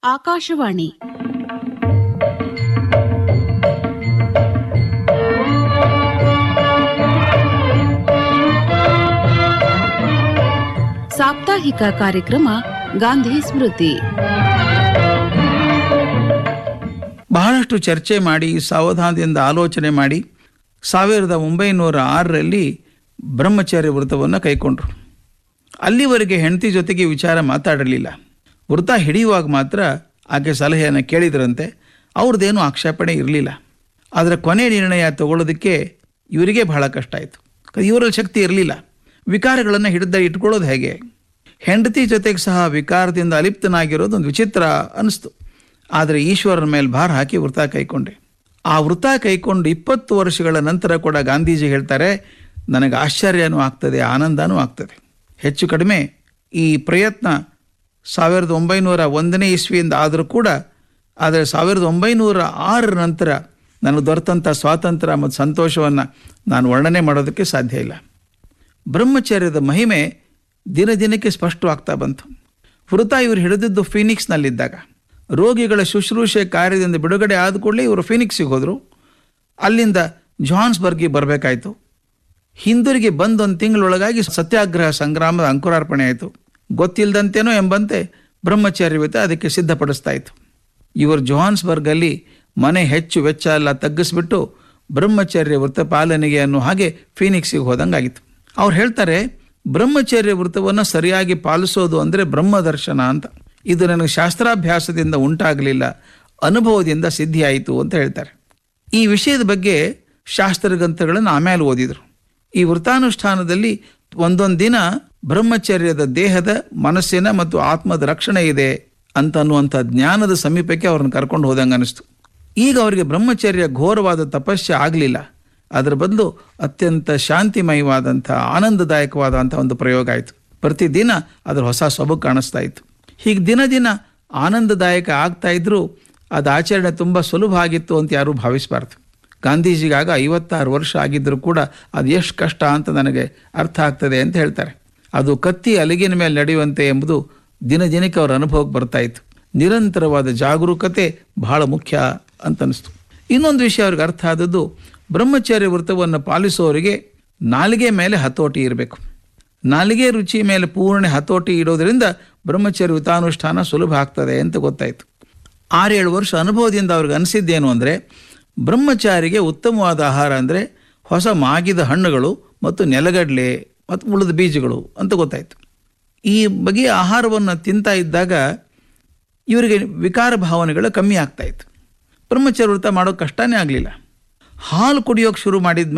ಆಕಾಶವಾಣಿ ಸಾಪ್ತಾಹಿಕ ಕಾರ್ಯಕ್ರಮ ಗಾಂಧಿ ಸ್ಮೃತಿ ಬಹಳಷ್ಟು ಚರ್ಚೆ ಮಾಡಿ ಸಾವಧಾನದಿಂದ ಆಲೋಚನೆ ಮಾಡಿ ಸಾವಿರದ ಒಂಬೈನೂರ ಆರರಲ್ಲಿ ಬ್ರಹ್ಮಚರ್ಯ ವೃತವನ್ನು ಕೈಕೊಂಡ್ರು ಅಲ್ಲಿವರೆಗೆ ಹೆಂಡತಿ ಜೊತೆಗೆ ವಿಚಾರ ಮಾತಾಡಲಿಲ್ಲ ವೃತ ಹಿಡಿಯುವಾಗ ಮಾತ್ರ ಆಕೆ ಸಲಹೆಯನ್ನು ಕೇಳಿದ್ರಂತೆ ಅವ್ರದ್ದೇನೂ ಆಕ್ಷೇಪಣೆ ಇರಲಿಲ್ಲ ಆದರೆ ಕೊನೆ ನಿರ್ಣಯ ತಗೊಳ್ಳೋದಕ್ಕೆ ಇವರಿಗೆ ಬಹಳ ಕಷ್ಟ ಆಯಿತು ಇವರಲ್ಲಿ ಶಕ್ತಿ ಇರಲಿಲ್ಲ ವಿಕಾರಗಳನ್ನು ಹಿಡಿದ ಇಟ್ಕೊಳ್ಳೋದು ಹೇಗೆ ಹೆಂಡತಿ ಜೊತೆಗೆ ಸಹ ವಿಕಾರದಿಂದ ಅಲಿಪ್ತನಾಗಿರೋದು ಒಂದು ವಿಚಿತ್ರ ಅನಿಸ್ತು ಆದರೆ ಈಶ್ವರನ ಮೇಲೆ ಭಾರ ಹಾಕಿ ವೃತ ಕೈಕೊಂಡೆ ಆ ವೃತ ಕೈಕೊಂಡು ಇಪ್ಪತ್ತು ವರ್ಷಗಳ ನಂತರ ಕೂಡ ಗಾಂಧೀಜಿ ಹೇಳ್ತಾರೆ ನನಗೆ ಆಶ್ಚರ್ಯನೂ ಆಗ್ತದೆ ಆನಂದನೂ ಆಗ್ತದೆ ಹೆಚ್ಚು ಕಡಿಮೆ ಈ ಪ್ರಯತ್ನ ಸಾವಿರದ ಒಂಬೈನೂರ ಒಂದನೇ ಇಸ್ವಿಯಿಂದ ಆದರೂ ಕೂಡ ಆದರೆ ಸಾವಿರದ ಒಂಬೈನೂರ ಆರರ ನಂತರ ನನಗೆ ದೊರೆತಂಥ ಸ್ವಾತಂತ್ರ್ಯ ಮತ್ತು ಸಂತೋಷವನ್ನು ನಾನು ವರ್ಣನೆ ಮಾಡೋದಕ್ಕೆ ಸಾಧ್ಯ ಇಲ್ಲ ಬ್ರಹ್ಮಚರ್ಯದ ಮಹಿಮೆ ದಿನ ದಿನಕ್ಕೆ ಸ್ಪಷ್ಟವಾಗ್ತಾ ಬಂತು ವೃತ ಇವರು ಹಿಡಿದಿದ್ದು ಫೀನಿಕ್ಸ್ನಲ್ಲಿದ್ದಾಗ ರೋಗಿಗಳ ಶುಶ್ರೂಷೆ ಕಾರ್ಯದಿಂದ ಬಿಡುಗಡೆ ಆದ ಕೂಡಲೇ ಇವರು ಫೀನಿಕ್ಸಿಗೆ ಹೋದರು ಅಲ್ಲಿಂದ ಜಾನ್ಸ್ಬರ್ಗ್ಗೆ ಬರಬೇಕಾಯಿತು ಹಿಂದಿರುಗಿ ಬಂದೊಂದು ತಿಂಗಳೊಳಗಾಗಿ ಸತ್ಯಾಗ್ರಹ ಸಂಗ್ರಾಮದ ಅಂಕುರಾರ್ಪಣೆ ಆಯಿತು ಗೊತ್ತಿಲ್ಲದಂತೇನೋ ಎಂಬಂತೆ ಬ್ರಹ್ಮಚರ್ಯವಿತ ಅದಕ್ಕೆ ಸಿದ್ಧಪಡಿಸ್ತಾ ಇತ್ತು ಇವರು ಜೋಹಾನ್ಸ್ಬರ್ಗಲ್ಲಿ ಮನೆ ಹೆಚ್ಚು ವೆಚ್ಚ ಎಲ್ಲ ತಗ್ಗಿಸ್ಬಿಟ್ಟು ಬ್ರಹ್ಮಚರ್ಯ ವೃತ್ತ ಪಾಲನೆಗೆ ಅನ್ನೋ ಹಾಗೆ ಫೀನಿಕ್ಸಿಗೆ ಹೋದಂಗಾಗಿತ್ತು ಅವ್ರು ಹೇಳ್ತಾರೆ ಬ್ರಹ್ಮಚರ್ಯ ವೃತ್ತವನ್ನು ಸರಿಯಾಗಿ ಪಾಲಿಸೋದು ಅಂದರೆ ಬ್ರಹ್ಮದರ್ಶನ ಅಂತ ಇದು ನನಗೆ ಶಾಸ್ತ್ರಾಭ್ಯಾಸದಿಂದ ಉಂಟಾಗಲಿಲ್ಲ ಅನುಭವದಿಂದ ಸಿದ್ಧಿಯಾಯಿತು ಅಂತ ಹೇಳ್ತಾರೆ ಈ ವಿಷಯದ ಬಗ್ಗೆ ಶಾಸ್ತ್ರಗ್ರಂಥಗಳನ್ನು ಆಮೇಲೆ ಓದಿದರು ಈ ವೃತ್ತಾನುಷ್ಠಾನದಲ್ಲಿ ಒಂದೊಂದು ದಿನ ಬ್ರಹ್ಮಚರ್ಯದ ದೇಹದ ಮನಸ್ಸಿನ ಮತ್ತು ಆತ್ಮದ ರಕ್ಷಣೆ ಇದೆ ಅಂತ ಅನ್ನುವಂಥ ಜ್ಞಾನದ ಸಮೀಪಕ್ಕೆ ಅವ್ರನ್ನ ಕರ್ಕೊಂಡು ಹೋದಂಗೆ ಅನಿಸ್ತು ಈಗ ಅವರಿಗೆ ಬ್ರಹ್ಮಚರ್ಯ ಘೋರವಾದ ತಪಸ್ಸೆ ಆಗಲಿಲ್ಲ ಅದರ ಬದಲು ಅತ್ಯಂತ ಶಾಂತಿಮಯವಾದಂಥ ಆನಂದದಾಯಕವಾದಂಥ ಒಂದು ಪ್ರಯೋಗ ಆಯಿತು ಪ್ರತಿದಿನ ಅದರ ಹೊಸ ಸೊಬಗು ಕಾಣಿಸ್ತಾ ಇತ್ತು ಹೀಗೆ ದಿನ ದಿನ ಆನಂದದಾಯಕ ಆಗ್ತಾ ಇದ್ರೂ ಅದು ಆಚರಣೆ ತುಂಬ ಸುಲಭ ಆಗಿತ್ತು ಅಂತ ಯಾರೂ ಭಾವಿಸಬಾರ್ದು ಗಾಂಧೀಜಿಗಾಗ ಐವತ್ತಾರು ವರ್ಷ ಆಗಿದ್ದರೂ ಕೂಡ ಅದು ಎಷ್ಟು ಕಷ್ಟ ಅಂತ ನನಗೆ ಅರ್ಥ ಆಗ್ತದೆ ಅಂತ ಹೇಳ್ತಾರೆ ಅದು ಕತ್ತಿ ಅಲಿಗಿನ ಮೇಲೆ ನಡೆಯುವಂತೆ ಎಂಬುದು ದಿನ ದಿನಕ್ಕೆ ಅವರ ಅನುಭವಕ್ಕೆ ಬರ್ತಾ ಇತ್ತು ನಿರಂತರವಾದ ಜಾಗರೂಕತೆ ಬಹಳ ಮುಖ್ಯ ಅಂತ ಅನಿಸ್ತು ಇನ್ನೊಂದು ವಿಷಯ ಅವ್ರಿಗೆ ಅರ್ಥ ಆದದ್ದು ಬ್ರಹ್ಮಚರ್ಯ ವೃತ್ತವನ್ನು ಪಾಲಿಸೋರಿಗೆ ನಾಲಿಗೆ ಮೇಲೆ ಹತೋಟಿ ಇರಬೇಕು ನಾಲಿಗೆ ರುಚಿ ಮೇಲೆ ಪೂರ್ಣ ಹತೋಟಿ ಇಡೋದ್ರಿಂದ ಬ್ರಹ್ಮಚರ್ಯ ವೃತ್ತಾನುಷ್ಠಾನ ಸುಲಭ ಆಗ್ತದೆ ಅಂತ ಗೊತ್ತಾಯಿತು ಆರೇಳು ವರ್ಷ ಅನುಭವದಿಂದ ಅವ್ರಿಗೆ ಅನಿಸಿದ್ದೇನು ಅಂದರೆ ಬ್ರಹ್ಮಚಾರಿಗೆ ಉತ್ತಮವಾದ ಆಹಾರ ಅಂದರೆ ಹೊಸ ಮಾಗಿದ ಹಣ್ಣುಗಳು ಮತ್ತು ನೆಲಗಡಲೆ ಮತ್ತು ಉಳಿದ ಬೀಜಗಳು ಅಂತ ಗೊತ್ತಾಯಿತು ಈ ಬಗೆಯ ಆಹಾರವನ್ನು ತಿಂತಾ ಇದ್ದಾಗ ಇವರಿಗೆ ವಿಕಾರ ಭಾವನೆಗಳು ಕಮ್ಮಿ ಆಗ್ತಾ ಇತ್ತು ಬ್ರಹ್ಮಚರ್ಯ ವೃತ್ತ ಮಾಡೋದು ಕಷ್ಟನೇ ಆಗಲಿಲ್ಲ ಹಾಲು ಕುಡಿಯೋಕೆ ಶುರು ಮಾಡಿದ